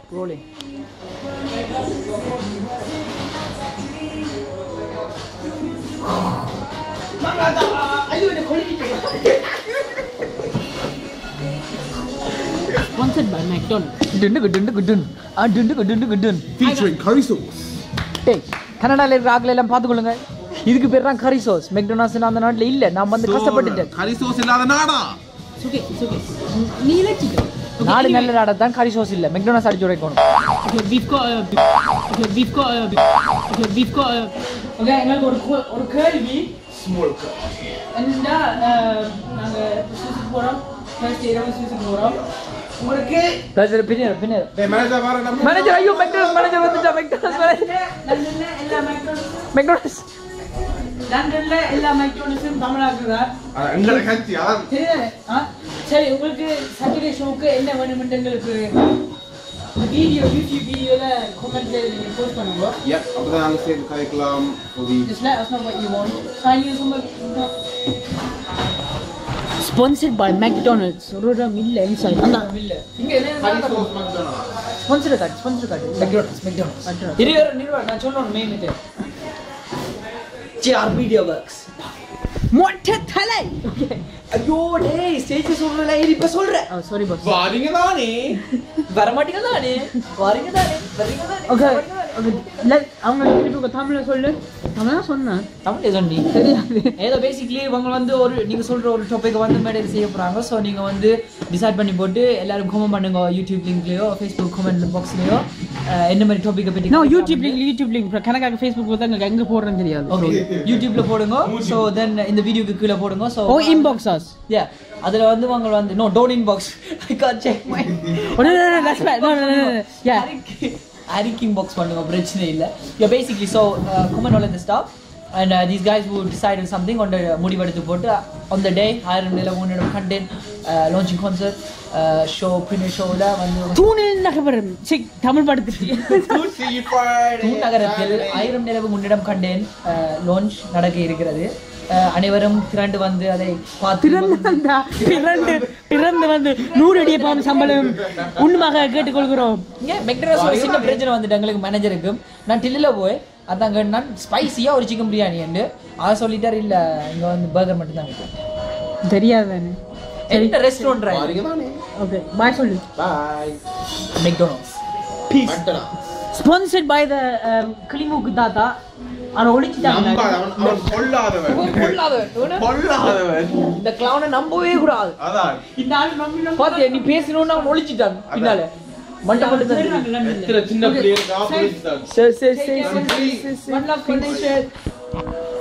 Rolling Sponsored by McDonald's. டுண்டு குடுண்டு குடுன் ஆ டுண்டு குடுண்டு குடுன் Featuring curry sauce. டேய் கனடால இருக்கிற ஆட்களை எல்லாம் பார்த்துக்கொள்ளுங்க இதுக்கு பேர் தான் கறி சோஸ் மெக்டொனால்ட்ஸ் அந்த நாட்டில் இல்ல நான் வந்து கஷ்டப்பட்டுட்டேன் curry sauce இல்லாத நாடா It's okay, it's okay. நீ chicken. Okay, நாடு anyway. நல்ல நாடா தான் கறி சோஸ் இல்ல மெக்டொனால்ட்ஸ் அடிச்சு உடைக்கணும் Okay, we've got a. Okay, we've got a. Okay, we've got a. Okay, எங்களுக்கு ஒரு கோ- ஒரு கேள்வி Small என்னன்னா நாங்க சுவிஸுக்கு போறோம் ஃபர்ஸ்ட் இரவு சுவிஸுக்கு போறோம் உங்களுக்கு பின்னர் பின்னர் டேய் மேனேஜர் வர நம்ம மேனேஜர் ஐயோ மெக்டொனால்ட்ஸ் மேனேஜர் வந்துட்டா மெக்டொனால்ட்ஸ் மேனேஜர் லண்டன்ல எல்லா மெக்டோனல்ஸ் மெக்டொனால்ட்ஸ் லண்டன்ல எல்லா மெக்டோனல்ஸும் தமிழாக்குதா எங்களை கட்சி அதான் சரிதானே ஆ சரி உங்களுக்கு சாட்டர்டே ஷோக்கு என்ன வேணுமென்று எங்களுக்கு வீடியோ யூடியூப் வீடியோல கமெண்ட்ல நீங்க போஸ்ட் பண்ணுங்க Yep, அப்பதான் நாங்க சேர்ந்து கதைக்கலாம் ஒரு Just let us know what you want. Sign you some Sponsored by McDonald's. ஒரு மில்ல இன்சைட் அந்த மில்ல இங்க curry sauce McDonald's. Sponsor card sponsor card McDonald's McDonald's இரு இரு நிறுவ நான் சொல்லணும் மெயின் இது ஜிஆர் மீடியா ஒர்க்ஸ் மொட்டை தலை ஐயோ டேய் ஸ்டேஜ் சொல்லல இரு இப்ப சொல்றேன் சாரி பாஸ் வாரீங்க தானே வர மாட்டீங்க தானே வரீங்க தானே வரீங்க தானே ஓகே வரீங்க தானே? ஓகே லெட் அவங்க திருப்பி தமிழ்ல சொல்லு தமிழா சொன்னேன் தமிழ் சொன்னி தெரியாது ஏதோ பேசிக்லி இவங்க வந்து ஒரு நீங்க சொல்ற ஒரு டாபிக் வந்து மேடையில் செய்ய போறாங்க ஸோ நீங்க வந்து டிசைட் பண்ணி போட்டு எல்லாரும் கமெண்ட் பண்ணுங்க யூடியூப் லிங்க்லயோ ஃபேஸ்புக் கமெண்ட் பாக்ஸ்லயோ என்ன மாதிரி டாபிக்கை பற்றி no YouTube link YouTube link கணக்காக ஃபேஸ்புக் பார்த்தா எங்க போடுறேன்னு தெரியாது ஓகே யூடியூப்ல போடுங்க ஸோ தென் இந்த வீடியோக்கு கீழே போடுங்க so oh inbox as yeah அதுல வந்து அவங்க வந்து no don't inbox I can check my Oh, no, no, no, that's right. No, no, no, no, no. Yeah. ஹரிக்கிங் பாக்ஸ் பண்ணுங்க பிரச்சனை இல்லை yeah basically so comment all இந்த stop and these guys you decide something one முடிவெடுத்து போட்டு on the day ஆயிரம் நில மூணு content launching concert show premiere ஷோவில் வந்து தூணில் நகரம் சி தமிழ் படத்துக்கு தூண் நகரத்தில் ஆயிரம் நிலவு முன்னிடம் கண்டேன் லான்ச் நடக்க இருக்கிறது அஹ், அனைவரும் திரண்டு வந்து அதை பார்த்து பிறந்தா பிறந்து பிறந்து வந்து நூறு அடியை பாவம் சம்பளம் உண்மையாக கேட்டுக்கொள்கிறோம் இங்கே மெக்டரஸ் ஒரு சின்ன பிரச்சனை வந்துட்டு எங்களுக்கு மேனேஜருக்கு நான் டில்லில் போய் அதான் கேட்டான் ஸ்பைசியாக ஒரு சிக்கன் பிரியாணி உண்டு அதை சொல்லிட்டாரு இல்லை இங்கே வந்து பர்கர் மட்டும் தான் இருக்கு தெரியாது தானே என்ன ரெஸ்டாரண்ட் வாரீங்க தானே ஓகே பாய் சொல்லு bye McDonald's McDonald's. Sponsored by the கிளிமுக்கு தாத்தா அவனை ஒழிச்சிட்டாங்க நம்பாத, அவன் அவன் பொல்லாதவன் பொல்லாதவன் இந்த கிளவுனை நம்பவே கூடாது அதான் இந்த ஆள் நம்பி நம்பி பாத்தியா நீ பேசணும்னு அவன் ஒழிச்சிட்டான் பின்னால மண்டை மட்டும் தான் தெரியும். எத்தனை சின்ன பிள்ளைகளுக்கு ஆப்போசிட் சரி சரி சரி நன்றி. சரி சரி One love connection.